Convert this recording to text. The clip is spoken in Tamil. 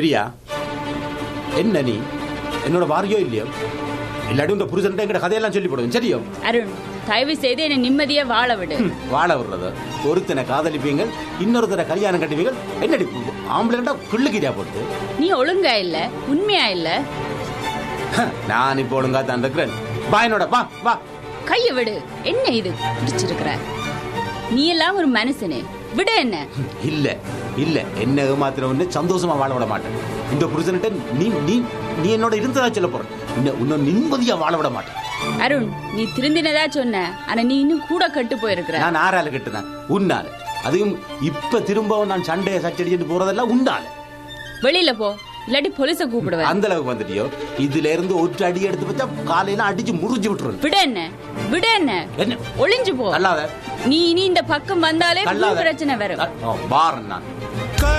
பிரியா என்ன நீ என்னோட வாரியோ இல்லையோ இல்லாட்டி உங்க புருஷன்ட்ட எங்கிட்ட கதையெல்லாம் சொல்லி போடுவேன் சரியோ அருண் தயவு செய்து என்னை நிம்மதியா வாழ விடு ம், வாழ விடுறது ஒருத்தனை காதலிப்பீங்க இன்னொருத்தனை கல்யாணம் கட்டுவீங்க என்னடி ஆம்பளைண்டா கிள்ளுக்கிறியா போட்டு நீ ஒழுங்கா இல்ல உண்மையா இல்ல நான் இப்போ ஒழுங்கா தான் இருக்கிறேன் வா என்னோட வா வா கைய விடு என்ன இது பிடிச்சிருக்கிற நீ எல்லாம் ஒரு மனுஷனே விடு என்ன இல்ல இல்ல என்ன ஏமாத்திர ஒண்ணு சந்தோஷமா வாழ விட மாட்டேன் இந்த புருஷன்கிட்ட நீ நீ நீ என்னோட இருந்ததா சொல்ல போற இன்னும் இன்னும் நிம்மதியா வாழ விட மாட்டேன் அருண் நீ திருந்தினதா சொன்ன ஆனா நீ இன்னும் கூட கட்டு போயிருக்கிற நான் ஆறால கட்டுனேன் உன்னால அதுவும் இப்ப திரும்பவும் நான் சண்டையை சச்சடிச்சுட்டு போறதெல்லாம் உன்னால வெளியில போ இல்லாட்டி போலீஸ கூப்பிடுவேன் அந்த அளவுக்கு வந்துட்டியோ இதுல இருந்து ஒரு அடி எடுத்து வச்சா காலையில அடிச்சு முறிஞ்சு விட்டுருவேன் விடு என்ன விடு என்ன என்ன ஒளிஞ்சு போ தள்ளாத நீ இனி இந்த பக்கம் வந்தாலே தள்ளாத பிரச்சனை வரும் வாரன் நான்